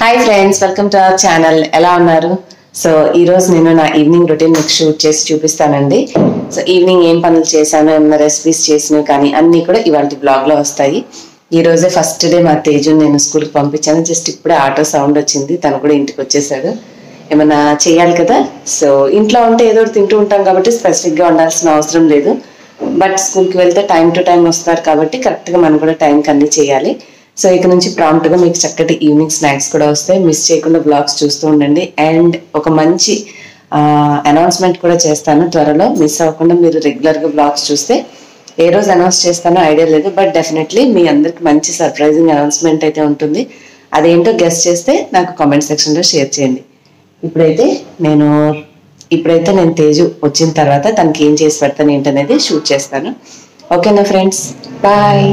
hi friends welcome to our channel ఎలా ఉన్నారు so ఈ రోజు నేను నా ఈవినింగ్ రొటీన్ మీకు షూట్ చేసి చూపిస్తానండి సో ఈవినింగ్ ఏం పనులు చేశాను ఏమైనా రెసిపీస్ చేసినవి కానీ అన్నీ కూడా ఇవాళ బ్లాగ్ లో వస్తాయి ఈ రోజే ఫస్ట్ డే మా తేజు నేను స్కూల్కి పంపించాను జస్ట్ ఇప్పుడే ఆటో సౌండ్ వచ్చింది తను కూడా ఇంటికి వచ్చేసాడు ఏమైనా చేయాలి కదా సో ఇంట్లో ఉంటే ఏదో ఒకటి తింటూ ఉంటాం కాబట్టి స్పెసిఫిక్ గా ఉండాల్సిన అవసరం లేదు బట్ స్కూల్కి వెళ్తే టైం టు టైం వస్తారు కాబట్టి కరెక్ట్ గా మనం కూడా టైంకి అన్ని చేయాలి సో ఇక నుంచి ప్రాంప్ట్ గా మీకు చక్కటి ఈవినింగ్ స్నాక్స్ కూడా వస్తాయి మిస్ చేయకుండా బ్లాగ్స్ చూస్తూ ఉండండి అండ్ ఒక మంచి అనౌన్స్మెంట్ కూడా చేస్తాను త్వరలో మిస్ అవ్వకుండా మీరు రెగ్యులర్ గా బ్లాగ్స్ చూస్తే ఏ రోజు అనౌన్స్ చేస్తానో ఐడియా లేదు బట్ డెఫినెట్లీ మీ అందరికి మంచి సర్ప్రైజింగ్ అనౌన్స్మెంట్ అయితే ఉంటుంది అదేంటో గెస్ట్ చేస్తే నాకు కామెంట్ సెక్షన్ లో షేర్ చేయండి ఇప్పుడైతే నేను ఇప్పుడైతే నేను తేజు వచ్చిన తర్వాత తనకి ఏం చేసి పెడతాను ఏంటనేది షూట్ చేస్తాను ఓకేనా ఫ్రెండ్స్ బాయ్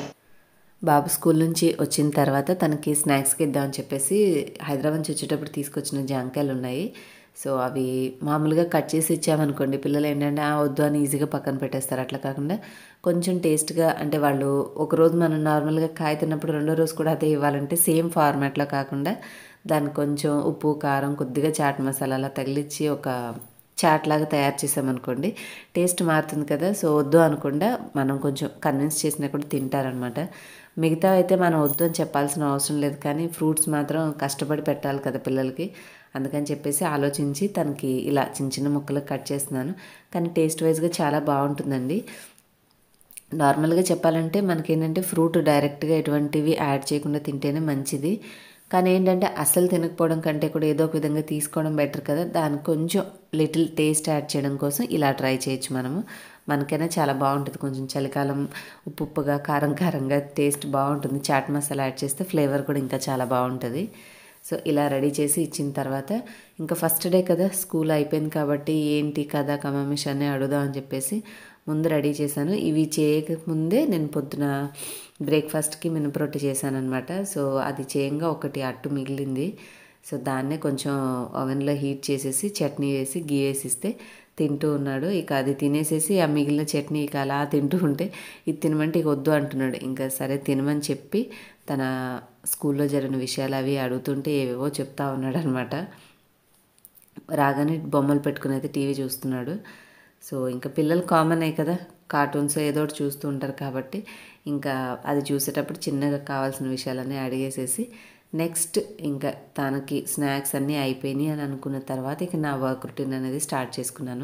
బాబు స్కూల్ నుంచి వచ్చిన తర్వాత తనకి స్నాక్స్కి ఇద్దామని చెప్పేసి హైదరాబాద్ నుంచి వచ్చేటప్పుడు తీసుకొచ్చిన జాంకాయలు ఉన్నాయి సో అవి మామూలుగా కట్ చేసి ఇచ్చామనుకోండి పిల్లలు ఏంటంటే "ఆ, వద్దు అని ఈజీగా పక్కన పెట్టేస్తారు అట్లా కాకుండా కొంచెం టేస్ట్గా అంటే వాళ్ళు ఒకరోజు మనం నార్మల్గా కాయ తిన్నప్పుడు రెండో రోజు కూడా అదే ఇవ్వాలంటే సేమ్ ఫార్మాట్లో కాకుండా దానికి కొంచెం ఉప్పు కారం కొద్దిగా చాట్ మసాలా అలా తగిలిచ్చి ఒక చాట్ లాగా తయారు చేసామనుకోండి టేస్ట్ మారుతుంది కదా సో వద్దు అనకుండా మనం కొంచెం కన్విన్స్ చేసినా కూడా తింటారనమాట మిగతా అయితే మనం వద్దు అని చెప్పాల్సిన అవసరం లేదు కానీ ఫ్రూట్స్ మాత్రం కష్టపడి పెట్టాలి కదా పిల్లలకి అందుకని చెప్పేసి ఆలోచించి తనకి ఇలా చిన్న చిన్న ముక్కలు కట్ చేస్తున్నాను కానీ టేస్ట్ వైజ్గా చాలా బాగుంటుందండి నార్మల్గా చెప్పాలంటే మనకేంటంటే ఫ్రూట్ డైరెక్ట్గా ఎటువంటివి యాడ్ చేయకుండా తింటేనే మంచిది కానీ ఏంటంటే అసలు తినకపోవడం కంటే కూడా ఏదో ఒక విధంగా తీసుకోవడం బెటర్ కదా దానికి కొంచెం లిటిల్ టేస్ట్ యాడ్ చేయడం కోసం ఇలా ట్రై చేయొచ్చు మనము మనకైనా చాలా బాగుంటుంది కొంచెం చలికాలం ఉప్పు ఉప్పుగా కారం కారంగా టేస్ట్ బాగుంటుంది చాట్ మసాలా యాడ్ చేస్తే ఫ్లేవర్ కూడా ఇంకా చాలా బాగుంటుంది సో ఇలా రెడీ చేసి ఇచ్చిన తర్వాత ఇంకా ఫస్ట్ డే కదా స్కూల్ అయిపోయింది కాబట్టి ఏంటి కదా కమామిష్ అని అడుగుదాం అని చెప్పేసి ముందు రెడీ చేశాను ఇవి చేయకముందే నేను పొద్దున బ్రేక్ఫాస్ట్కి మినపరొట్టి చేశాను అనమాట సో అది చేయంగా ఒకటి అట్టు మిగిలింది సో దాన్నే కొంచెం ఓవెన్లో హీట్ చేసేసి చట్నీ వేసి గీ వేసి ఇస్తే తింటూ ఉన్నాడు ఇక అది తినేసేసి ఆ మిగిలిన చట్నీ ఇక అలా తింటూ ఉంటే ఇది తినమంటే ఇక వద్దు అంటున్నాడు ఇంకా సరే తినమని చెప్పి తన స్కూల్లో జరిగిన విషయాలు అవి అడుగుతుంటే ఏవేవో చెప్తా ఉన్నాడు అనమాట రాగానే బొమ్మలు పెట్టుకుని అయితే టీవీ చూస్తున్నాడు సో ఇంకా పిల్లలు కామన్ అయ్యి కదా కార్టూన్స్ ఏదో ఒకటి చూస్తూ ఉంటారు కాబట్టి ఇంకా అది చూసేటప్పుడు చిన్నగా కావాల్సిన విషయాలన్నీ అడిగేసేసి నెక్స్ట్ ఇంకా తనకి స్నాక్స్ అన్నీ అయిపోయినాయి అని అనుకున్న తర్వాత ఇక నా వర్క్ రొటీన్ అనేది స్టార్ట్ చేసుకున్నాను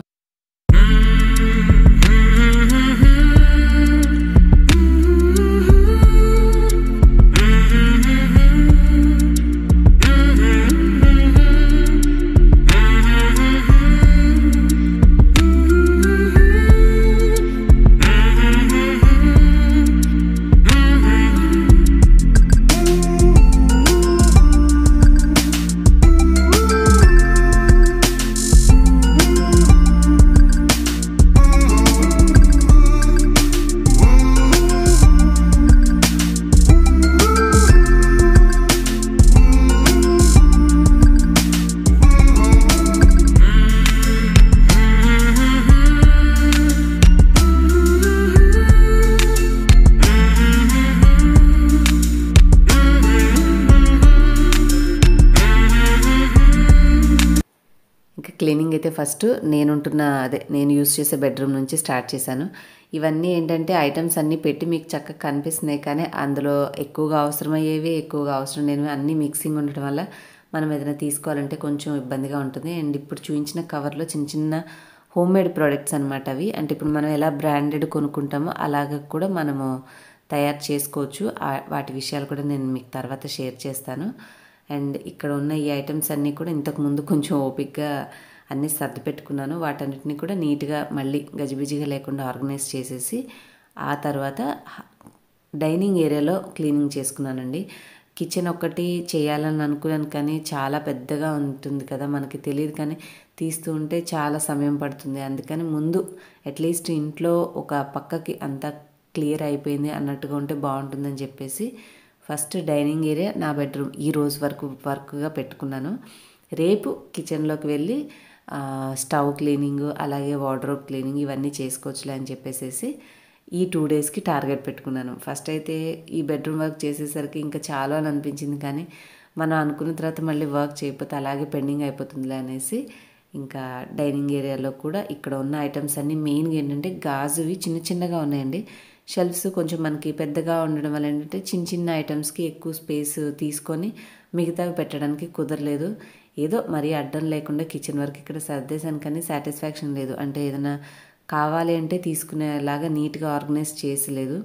ఇంకా క్లీనింగ్ అయితే ఫస్ట్ నేనుంటున్న అదే నేను యూస్ చేసే బెడ్రూమ్ నుంచి స్టార్ట్ చేశాను ఇవన్నీ ఏంటంటే ఐటమ్స్ అన్నీ పెట్టి మీకు చక్కగా కనిపిస్తున్నాయి కానీ అందులో ఎక్కువగా అవసరమయ్యేవి ఎక్కువగా అవసరం లేనివి అన్నీ మిక్సింగ్ ఉండటం వల్ల మనం ఏదైనా తీసుకోవాలంటే కొంచెం ఇబ్బందిగా ఉంటుంది అండ్ ఇప్పుడు చూపించిన కవర్లో చిన్న చిన్న హోమ్ మేడ్ ప్రోడక్ట్స్ అనమాట అవి అంటే ఇప్పుడు మనం ఎలా బ్రాండెడ్ కొనుక్కుంటామో అలాగ కూడా మనము తయారు చేసుకోవచ్చు ఆ- వాటి విషయాలు కూడా నేను మీకు తర్వాత షేర్ చేస్తాను అండ్ ఇక్కడ ఉన్న ఈ ఐటమ్స్ అన్నీ కూడా ఇంతకు ముందు కొంచెం ఓపిక్గా అన్నీ సర్ది పెట్టుకున్నాను వాటన్నిటిని కూడా నీట్గా మళ్ళీ గజిబిజిగా లేకుండా ఆర్గనైజ్ చేసేసి ఆ తర్వాత హ- డైనింగ్ ఏరియాలో క్లీనింగ్ చేసుకున్నానండి కిచెన్ ఒక్కటి చేయాలని అనుకున్నాను కానీ చాలా పెద్దగా ఉంటుంది కదా మనకి తెలియదు కానీ తీస్తూ ఉంటే చాలా సమయం పడుతుంది అందుకని ముందు అట్లీస్ట్ ఇంట్లో ఒక పక్కకి అంతా క్లియర్ అయిపోయింది అన్నట్టుగా ఉంటే బాగుంటుందని చెప్పేసి ఫస్ట్ డైనింగ్ ఏరియా నా బెడ్రూమ్ ఈ రోజు వరకు వర్క్గా పెట్టుకున్నాను రేపు కిచెన్లోకి వెళ్ళి ఆ, స్టవ్ క్లీనింగ్ అలాగే వార్డ్రోబ్ క్లీనింగ్ ఇవన్నీ చేసుకోవచ్చులే అని చెప్పేసేసి ఈ టూ డేస్కి టార్గెట్ పెట్టుకున్నాను ఫస్ట్ అయితే ఈ బెడ్రూమ్ వర్క్ చేసేసరికి ఇంకా చాలా అని అనిపించింది కానీ మనం అనుకున్న తర్వాత మళ్ళీ వర్క్ చేయకపోతే అలాగే పెండింగ్ అయిపోతుందిలే అనేసి ఇంకా డైనింగ్ ఏరియాలో కూడా ఇక్కడ ఉన్న ఐటమ్స్ అన్నీ మెయిన్గా ఏంటంటే గాజువి చిన్న చిన్నగా ఉన్నాయండి షెల్ఫ్స్ కొంచెం మనకి పెద్దగా ఉండడం వల్ల ఏంటంటే చిన్న చిన్న ఐటమ్స్కి ఎక్కువ స్పేస్ తీసుకొని మిగతావి పెట్టడానికి కుదరలేదు ఏదో మరీ అడ్డం లేకుండా కిచెన్ వరకు ఇక్కడ సర్దేశాను కానీ సాటిస్ఫాక్షన్ లేదు అంటే ఏదైనా కావాలి అంటే తీసుకునేలాగా నీట్గా ఆర్గనైజ్ చేసలేదు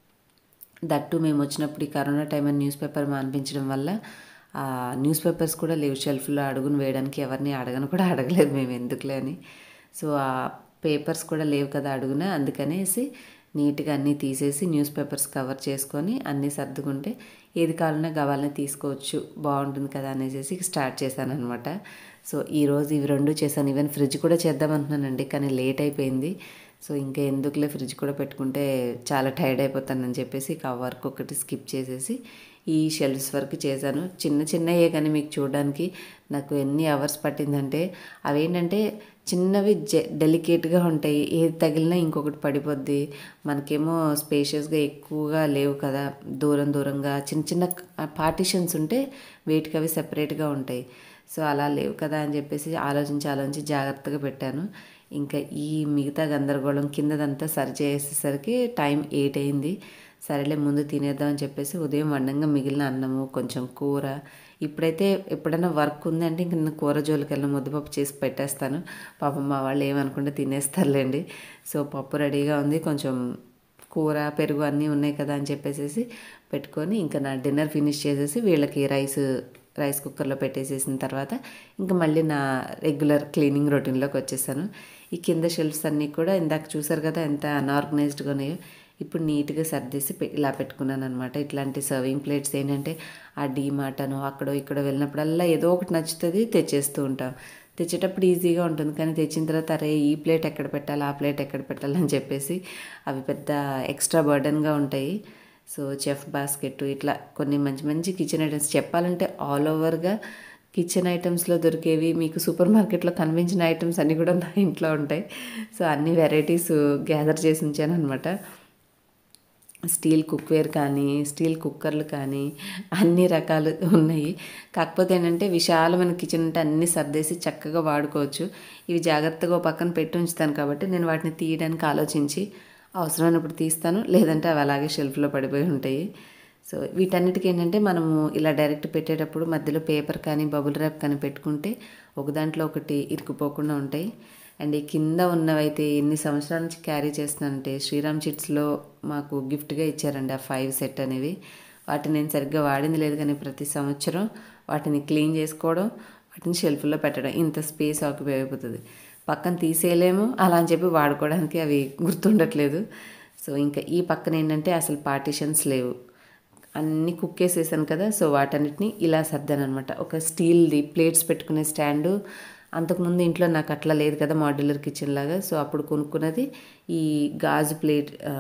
దట్టు మేము వచ్చినప్పుడు ఈ కరోనా టైం అని న్యూస్ పేపర్ మానిపించడం వల్ల ఆ న్యూస్ పేపర్స్ కూడా లేవు షెల్ఫ్లో అడుగును వేయడానికి ఎవరిని అడగను కూడా అడగలేదు మేము ఎందుకులే అని సో ఆ పేపర్స్ కూడా లేవు కదా అడుగున అందుకనేసి నీట్గా అన్నీ తీసేసి న్యూస్ పేపర్స్ కవర్ చేసుకొని అన్నీ సర్దుకుంటే ఏది కావాలన్నా కావాలన్నా తీసుకోవచ్చు బాగుంటుంది కదా అనేసి స్టార్ట్ చేశాను అనమాట సో ఈరోజు ఇవి రెండు చేశాను ఈవెన్ ఫ్రిడ్జ్ కూడా చేద్దాం అనుకున్నానండి కానీ లేట్ అయిపోయింది సో ఇంకా ఎందుకులే ఫ్రిడ్జ్ కూడా పెట్టుకుంటే చాలా టైర్డ్ అయిపోతానని చెప్పేసి ఇక ఆ వర్క్ ఒకటి స్కిప్ చేసేసి ఈ షెల్ఫ్స్ వరకు చేశాను చిన్న చిన్నయే కానీ మీకు చూడడానికి నాకు ఎన్ని అవర్స్ పట్టిందంటే అవేంటంటే చిన్నవి జె డెలికేట్గా ఉంటాయి ఏది తగిలినా ఇంకొకటి పడిపోద్ది మనకేమో స్పేషియస్గా ఎక్కువగా లేవు కదా దూరం దూరంగా చిన్న చిన్న పార్టిషన్స్ ఉంటే వెయిట్కి అవి సెపరేట్గా ఉంటాయి సో అలా లేవు కదా అని చెప్పేసి ఆలోచించి ఆలోచించి జాగ్రత్తగా పెట్టాను ఇంకా ఈ మిగతా గందరగోళం కిందదంతా సరి చేసేసరికి టైం ఎయిట్ అయింది సరేలే ముందు తినేద్దాం అని చెప్పేసి ఉదయం వండంగా మిగిలిన అన్నము కొంచెం కూర ఇప్పుడైతే ఎప్పుడైనా వర్క్ ఉంది అంటే ఇంక నేను కూర జోలికి వెళ్ళిన ముద్దపప్పు చేసి పెట్టేస్తాను పాపం మా వాళ్ళు ఏమనుకుంటే తినేస్తారులేండి సో పప్పు రెడీగా ఉంది కొంచెం కూర పెరుగు అన్నీ ఉన్నాయి కదా అని చెప్పేసి పెట్టుకొని ఇంకా నా డిన్నర్ ఫినిష్ చేసేసి వీళ్ళకి రైస్ రైస్ కుక్కర్లో పెట్టేసేసిన తర్వాత ఇంకా మళ్ళీ నా రెగ్యులర్ క్లీనింగ్ రొటీన్లోకి వచ్చేసాను ఈ కింద షెల్ఫ్స్ అన్నీ కూడా ఇందాక చూసారు కదా ఎంత అన్ఆర్గనైజ్డ్గా ఉన్నాయో ఇప్పుడు నీట్గా సర్దేసి పె- ఇలా పెట్టుకున్నాను అనమాట ఇట్లాంటి సర్వింగ్ ప్లేట్స్ ఏంటంటే ఆ డీమాటను అక్కడో ఇక్కడో వెళ్ళినప్పుడల్లా ఏదో ఒకటి నచ్చుతుంది తెచ్చేస్తూ ఉంటాం తెచ్చేటప్పుడు ఈజీగా ఉంటుంది కానీ తెచ్చిన తర్వాత అరే ఈ ప్లేట్ ఎక్కడ పెట్టాలి ఆ ప్లేట్ ఎక్కడ పెట్టాలి అని చెప్పేసి అవి పెద్ద ఎక్స్ట్రా బర్డన్గా ఉంటాయి సో చెఫ్ బాస్కెట్ ఇట్లా కొన్ని మంచి మంచి కిచెన్ ఐటమ్స్ చెప్పాలంటే ఆల్ ఓవర్గా కిచెన్ ఐటమ్స్లో దొరికేవి మీకు సూపర్ మార్కెట్లో కనిపించిన ఐటమ్స్ అన్నీ కూడా నా ఇంట్లో ఉంటాయి సో అన్ని వెరైటీస్ గ్యాదర్ చేసి ఉంచాను అనమాట స్టీల్ కుక్వేర్ కానీ స్టీల్ కుక్కర్లు కానీ అన్ని రకాలు ఉన్నాయి కాకపోతే ఏంటంటే విశాలమైన కిచెన్ అంటే అన్ని సర్దేసి చక్కగా వాడుకోవచ్చు ఇవి జాగ్రత్తగా ఓ పక్కన పెట్టి ఉంచుతాను కాబట్టి నేను వాటిని తీయడానికి ఆలోచించి అవసరమైనప్పుడు తీస్తాను లేదంటే అవి అలాగే షెల్ఫ్లో పడిపోయి ఉంటాయి సో వీటన్నిటికీ ఏంటంటే మనము ఇలా డైరెక్ట్ పెట్టేటప్పుడు మధ్యలో పేపర్ కానీ బబుల్ ర్యాప్ కానీ పెట్టుకుంటే ఒక దాంట్లో ఒకటి ఇరుక్కుపోకుండా ఉంటాయి అండ్ ఈ కింద ఉన్నవైతే ఎన్ని సంవత్సరాల నుంచి క్యారీ చేస్తున్నానంటే శ్రీరామ్ చిట్స్లో మాకు గిఫ్ట్గా ఇచ్చారండి ఆ ఫైవ్ సెట్ అనేవి వాటిని నేను సరిగ్గా వాడింది లేదు కానీ ప్రతి సంవత్సరం వాటిని క్లీన్ చేసుకోవడం వాటిని షెల్ఫ్లో పెట్టడం ఇంత స్పేస్ ఆక్యుపై అయిపోతుంది పక్కన తీసేయలేము అలా అని చెప్పి వాడుకోవడానికి అవి గుర్తుండట్లేదు సో ఇంకా ఈ పక్కన ఏంటంటే అసలు పార్టిషన్స్ లేవు అన్నీ కుక్ చేసేసాను కదా సో వాటన్నిటిని ఇలా సర్దాను అనమాట ఒక స్టీల్ది ప్లేట్స్ పెట్టుకునే స్టాండు అంతకుముందు ఇంట్లో నాకు అట్లా లేదు కదా మాడ్యులర్ కిచెన్ లాగా సో అప్పుడు కొనుక్కున్నది ఈ గాజు ప్లేట్ ఆ,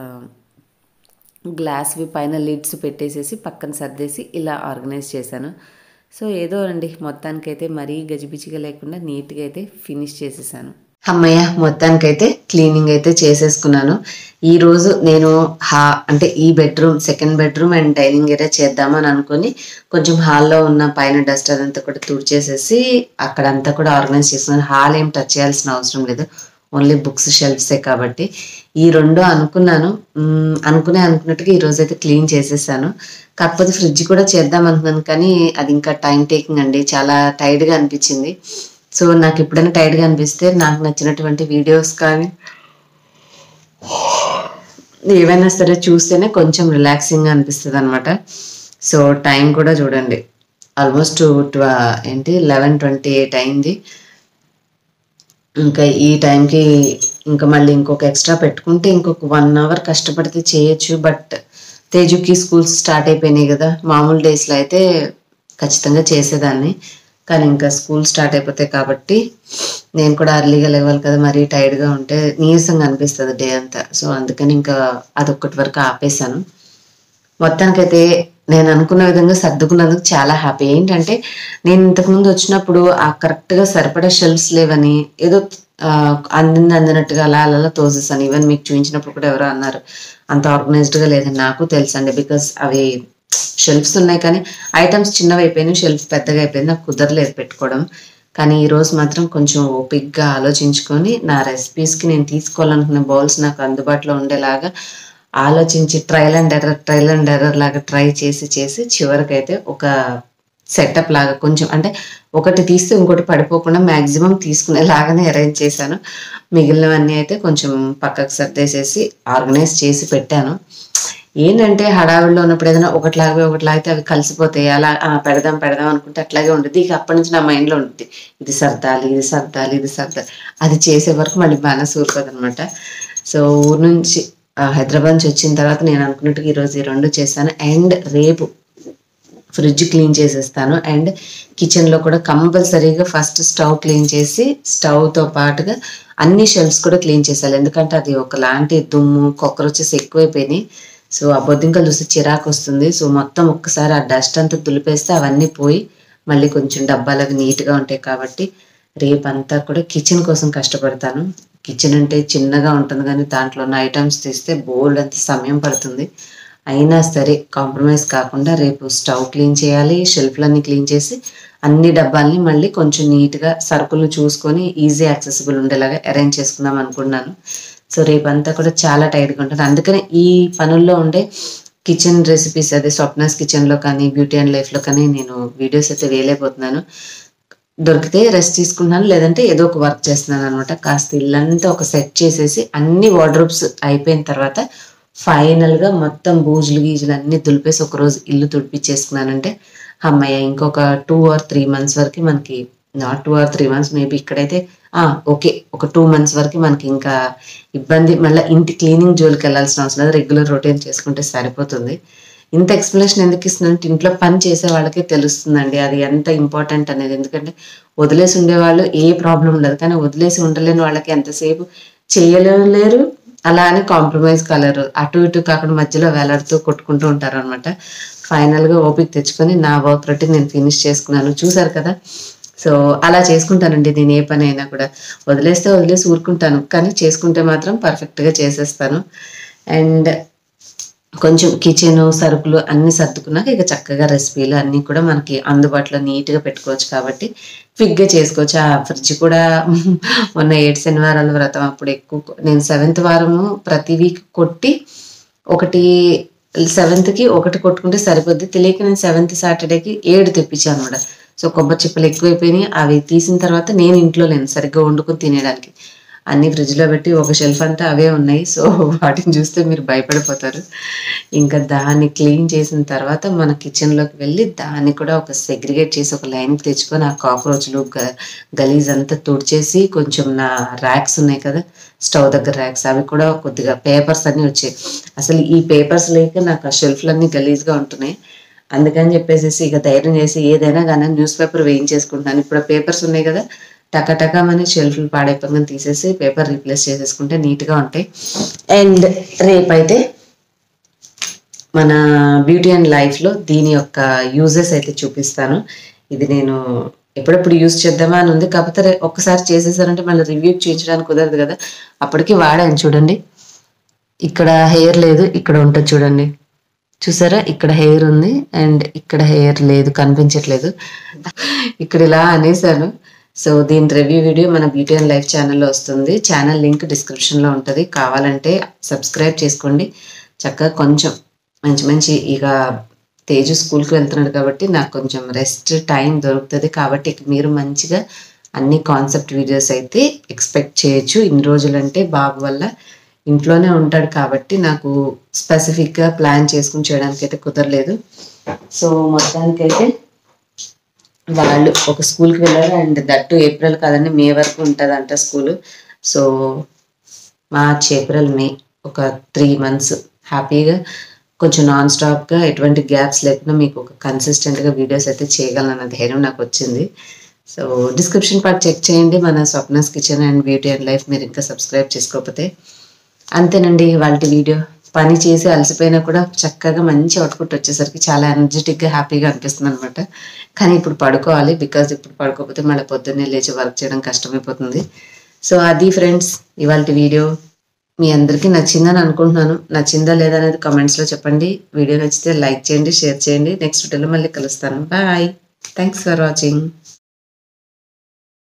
గ్లాస్వి పైన లిడ్స్ పెట్టేసేసి పక్కన సర్దేసి ఇలా ఆర్గనైజ్ చేశాను సో ఏదో అండి మొత్తానికైతే మరీ గజిబిజిగా లేకుండా నీట్గా అయితే ఫినిష్ చేసేసాను అమ్మయ్య మొత్తానికైతే క్లీనింగ్ అయితే చేసేసుకున్నాను ఈ రోజు నేను హా అంటే ఈ bedroom second bedroom and dining area చేద్దామని అనుకుని కొంచెం హాల్లో ఉన్న పైన డస్ట్ అదంతా కూడా తుడిచేసేసి అక్కడంతా కూడా ఆర్గనైజ్ చేసుకున్నాను హాల్ ఏం టచ్ చేయాల్సిన అవసరం లేదు ఓన్లీ బుక్స్ షెల్ఫ్సే కాబట్టి ఈ రెండు అనుకున్నాను మ్మ్, అనుకునే అనుకున్నట్టుగా ఈ రోజు అయితే క్లీన్ చేసేసాను కాకపోతే ఫ్రిడ్జ్ కూడా చేద్దాం అనుకున్నాను కానీ అది ఇంకా టైం టేకింగ్ అండి చాలా టైర్డ్గా అనిపించింది సో నాకు ఎప్పుడైనా టైర్డ్గా అనిపిస్తే నాకు నచ్చినటువంటి వీడియోస్ కానీ ఏవైనా సరే చూస్తేనే కొంచెం రిలాక్సింగ్ అనిపిస్తుంది అనమాట సో టైం కూడా చూడండి ఆల్మోస్ట్ ట్వ ఏంటి లెవెన్ ట్వంటీ ఎయిట్ అయింది ఇంకా ఈ టైంకి ఇంకా మళ్ళీ ఇంకొక ఎక్స్ట్రా పెట్టుకుంటే ఇంకొక వన్ అవర్ కష్టపడితే చేయొచ్చు బట్ తేజుకి స్కూల్స్ స్టార్ట్ అయిపోయినాయి కదా మామూలు డేస్లో అయితే ఖచ్చితంగా చేసేదాన్ని కానీ ఇంకా స్కూల్ స్టార్ట్ అయిపోతాయి కాబట్టి నేను కూడా అర్లీగా లేవాలి కదా మరీ టైర్డ్గా ఉంటే నీరసంగా అనిపిస్తుంది డే అంతా సో అందుకని ఇంకా అదొక్కటి వరకు ఆపేశాను మొత్తానికైతే నేను అనుకున్న విధంగా సర్దుకున్నందుకు చాలా హ్యాపీ ఏంటంటే నేను ఇంతకుముందు వచ్చినప్పుడు ఆ కరెక్ట్గా సరిపడా షెల్ఫ్స్ లేవని ఏదో ఆ, అందింది అందినట్టుగా అలా అలా అలా తోసేసాను ఈవెన్ మీకు చూపించినప్పుడు కూడా ఎవరో అన్నారు అంత ఆర్గనైజ్డ్గా లేదని నాకు తెలుసండి బికాస్ అవి షెల్ఫ్స్ ఉన్నాయి కానీ ఐటమ్స్ చిన్నవి అయిపోయినాయి షెల్ఫ్ పెద్దగా అయిపోయింది నాకు కుదరలేదు పెట్టుకోవడం కానీ ఈ రోజు మాత్రం కొంచెం ఓపిక్గా ఆలోచించుకొని నా రెసిపీస్కి నేను తీసుకోవాలనుకున్న బౌల్స్ నాకు అందుబాటులో ఉండేలాగా ఆలోచించి trial and error trial and error లాగా ట్రై చేసి చేసి చివరికైతే ఒక సెటప్ లాగా కొంచెం అంటే ఒకటి తీస్తే ఇంకోటి పడిపోకుండా మ్యాక్సిమం తీసుకునేలాగానే అరేంజ్ చేశాను మిగిలినవన్నీ అయితే కొంచెం పక్కకు సర్దేసేసి ఆర్గనైజ్ చేసి పెట్టాను ఏంటంటే హడావిడిలో ఉన్నప్పుడు ఏదైనా ఒకటిలాగే ఒకటిలాగితే అవి కలిసిపోతాయి అలా ఆ, పెడదాం పెడదాం అనుకుంటే అట్లాగే ఉంటుంది ఇక అప్పటి నుంచి నా మైండ్లో ఉంటుంది ఇది సర్దాలి ఇది సర్దాలి ఇది సర్దాలి అది చేసే వరకు మళ్ళీ మనసు ఊరుకోదు అనమాట సో ఊరు నుంచి ఆ, హైదరాబాద్ నుంచి వచ్చిన తర్వాత నేను అనుకున్నట్టుగా ఈరోజు ఈ రెండు చేశాను అండ్ రేపు ఫ్రిడ్జ్ క్లీన్ చేసేస్తాను అండ్ కిచెన్లో కూడా కంపల్సరీగా ఫస్ట్ స్టవ్ క్లీన్ చేసి స్టవ్తో పాటుగా అన్ని షెల్ఫ్స్ కూడా క్లీన్ చేసేయాలి ఎందుకంటే అది ఒకలాంటి దుమ్ము కాక్రోచెస్ ఎక్కువైపోయినాయి సో ఆ బొద్దింకలు చూసి చిరాకు వస్తుంది సో మొత్తం ఒక్కసారి ఆ డస్ట్ అంతా దులిపేస్తే అవన్నీ పోయి మళ్ళీ కొంచెం డబ్బాలు అవి నీట్గా ఉంటాయి కాబట్టి రేపంతా కూడా కిచెన్ కోసం కష్టపడతాను కిచెన్ అంటే చిన్నగా ఉంటుంది కానీ దాంట్లో ఉన్న ఐటమ్స్ తీస్తే బోల్డ్ అంత సమయం పడుతుంది అయినా సరే కాంప్రమైజ్ కాకుండా రేపు స్టవ్ క్లీన్ చేయాలి షెల్ఫ్లన్నీ క్లీన్ చేసి అన్ని డబ్బాల్ని మళ్ళీ కొంచెం నీట్గా సరుకులు చూసుకొని ఈజీ యాక్సెసిబుల్ ఉండేలాగా అరేంజ్ చేసుకుందాం అనుకున్నాను సో రేపంతా కూడా చాలా టైర్డ్గా ఉంటుంది అందుకనే ఈ పనుల్లో ఉండే కిచెన్ రెసిపీస్ అదే స్వప్నాస్ కిచెన్లో కానీ బ్యూటీ అండ్ లైఫ్లో కానీ నేను వీడియోస్ అయితే వేయలేకపోతున్నాను దొరికితే రెస్ట్ తీసుకుంటున్నాను లేదంటే ఏదో ఒక వర్క్ చేస్తున్నాను అనమాట కాస్త ఇల్లంతా ఒక సెట్ చేసేసి అన్ని వార్డ్రోబ్స్ అయిపోయిన తర్వాత ఫైనల్గా మొత్తం బూజులు గీజులు అన్ని దులిపేసి ఒక రోజు ఇల్లు తుడిపించేసుకున్నానంటే అమ్మయ్య ఇంకొక టూ ఆర్ త్రీ మంత్స్ వరకు మనకి not two or three months maybe ఇక్కడైతే ఆ, ఓకే ఒక టూ మంత్స్ వరకు మనకి ఇంకా ఇబ్బంది మళ్ళీ ఇంటి క్లీనింగ్ జోలికి వెళ్ళాల్సిన అవసరం లేదు రెగ్యులర్ రొటీన్ చేసుకుంటే సరిపోతుంది ఇంత ఎక్స్ప్లెనేషన్ ఎందుకు ఇస్తున్నానంటే ఇంట్లో పని చేసే వాళ్ళకే తెలుస్తుందండి అది ఎంత ఇంపార్టెంట్ అనేది ఎందుకంటే వదిలేసి ఉండేవాళ్ళు ఏ ప్రాబ్లం ఉండదు కానీ వదిలేసి ఉండలేని వాళ్ళకి ఎంతసేపు చేయలేరు అలా అని కాంప్రమైజ్ కలరు అటు ఇటు కాకుండా మధ్యలో వేలాడుతూ కొట్టుకుంటూ ఉంటారు అనమాట ఫైనల్గా ఓపిక తెచ్చుకొని నా వర్క్ రొటీన్ నేను ఫినిష్ చేసుకున్నాను చూసారు కదా సో అలా చేసుకుంటానండి నేను ఏ పని అయినా కూడా వదిలేస్తే వదిలేసి ఊరుకుంటాను కానీ చేసుకుంటే మాత్రం పర్ఫెక్ట్గా చేసేస్తాను అండ్ కొంచెం కిచెన్ సరుకులు అన్ని సర్దుకున్నాక ఇక చక్కగా రెసిపీలు అన్నీ కూడా మనకి అందుబాటులో నీట్గా పెట్టుకోవచ్చు కాబట్టి క్విక్గా చేసుకోవచ్చు ఆ ఫ్రిడ్జ్ కూడా మొన్న ఏడు శనివారాల వ్రతం అప్పుడు ఎక్కువ నేను సెవెంత్ వారము ప్రతి వీక్ కొట్టి ఒకటి సెవెంత్కి ఒకటి కొట్టుకుంటే సరిపోద్ది తెలియక నేను సెవెంత్ సాటర్డేకి ఏడు తెప్పించాను అనమాట సో కొబ్బరి చిప్పలు ఎక్కువైపోయినాయి అవి తీసిన తర్వాత నేను ఇంట్లో లేను సరిగ్గా వండుకొని తినేయడానికి అన్ని ఫ్రిడ్జ్లో పెట్టి ఒక షెల్ఫ్ అంతా అవే ఉన్నాయి సో వాటిని చూస్తే మీరు భయపడిపోతారు ఇంకా దాన్ని క్లీన్ చేసిన తర్వాత మన కిచెన్లోకి వెళ్ళి దాన్ని కూడా ఒక సెగ్రిగేట్ చేసి ఒక లైన్కి తెచ్చుకొని ఆ కాక్రోచ్లు గ గలీజ్ అంతా తుడిచేసి కొంచెం నా ర్యాక్స్ ఉన్నాయి కదా స్టవ్ దగ్గర ర్యాక్స్ అవి కూడా కొద్దిగా పేపర్స్ అన్నీ వచ్చాయి అసలు ఈ పేపర్స్ లేక నాకు ఆ షెల్ఫ్లన్నీ గలీజ్గా ఉంటున్నాయి అందుకని చెప్పేసి ఇక ధైర్యం చేసి ఏదైనా కానీ న్యూస్ పేపర్ వేయించేసుకుంటాను ఇప్పుడు ఆ పేపర్స్ ఉన్నాయి కదా టకటకమని షెల్ఫ్లు పాడైపోగానే తీసేసి పేపర్ రీప్లేస్ చేసేసుకుంటే నీట్గా ఉంటాయి అండ్ రేపైతే మన బ్యూటీ అండ్ లైఫ్లో దీని యొక్క యూజెస్ అయితే చూపిస్తాను ఇది నేను ఎప్పుడెప్పుడు యూజ్ చేద్దామా అని ఉంది కాకపోతే రే- ఒక్కసారి చేసేసారంటే మళ్ళీ రివ్యూ చేయించడానికి కుదరదు కదా అప్పటికి వాడాను చూడండి ఇక్కడ హెయిర్ లేదు ఇక్కడ ఉంటుంది చూడండి చూసారా ఇక్కడ హెయిర్ ఉంది అండ్ ఇక్కడ హెయిర్ లేదు కనిపించట్లేదు ఇక్కడ ఇలా అనేసాను సో దీని రివ్యూ వీడియో మన బ్యూటీ అండ్ లైఫ్ ఛానల్లో వస్తుంది ఛానల్ లింక్ డిస్క్రిప్షన్లో ఉంటుంది కావాలంటే సబ్స్క్రైబ్ చేసుకోండి చక్కగా కొంచెం మంచి మంచి ఇక తేజు స్కూల్కి వెళ్తున్నాడు కాబట్టి నాకు కొంచెం రెస్ట్ టైం దొరుకుతుంది కాబట్టి ఇక మీరు మంచిగా అన్ని కాన్సెప్ట్ వీడియోస్ అయితే ఎక్స్పెక్ట్ చేయొచ్చు ఇన్ని రోజులంటే బాబు వల్ల ఇంట్లోనే ఉంటాడు కాబట్టి నాకు స్పెసిఫిక్గా ప్లాన్ చేసుకుని చేయడానికి అయితే కుదరలేదు సో మొత్తానికైతే వాళ్ళు ఒక స్కూల్కి వెళ్ళారు అండ్ దట్టు ఏప్రిల్ కాదండి మే వరకు ఉంటుందంట school so March April May ఒక త్రీ మంత్స్ హ్యాపీగా కొంచెం నాన్ స్టాప్గా ఎటువంటి గ్యాప్స్ లేకుండా మీకు ఒక కన్సిస్టెంట్గా వీడియోస్ అయితే చేయగలనన్న ధైర్యం నాకు వచ్చింది సో డిస్క్రిప్షన్ పార్ట్ చెక్ చేయండి మన Swapnas kitchen and beauty and life మీరు ఇంకా సబ్స్క్రైబ్ చేసుకోకపోతే అంతేనండి వాళ్ళ వీడియో పని చేసి అలసిపోయినా కూడా చక్కగా మంచి అవుట్పుట్ వచ్చేసరికి చాలా ఎనర్జెటిక్గా హ్యాపీగా అనిపిస్తుంది అనమాట కానీ ఇప్పుడు పడుకోవాలి బికాజ్ ఇప్పుడు పడుకోకపోతే మళ్ళీ పొద్దున్నే లేచి వర్క్ చేయడం కష్టమైపోతుంది సో అది ఫ్రెండ్స్ ఇవాళ వీడియో మీ అందరికీ నచ్చిందని అనుకుంటున్నాను నచ్చిందా లేదా అనేది కామెంట్స్లో చెప్పండి వీడియో నచ్చితే లైక్ చేయండి షేర్ చేయండి నెక్స్ట్ వీడియోలో మళ్ళీ కలుస్తాను బాయ్ థ్యాంక్స్ ఫర్ వాచింగ్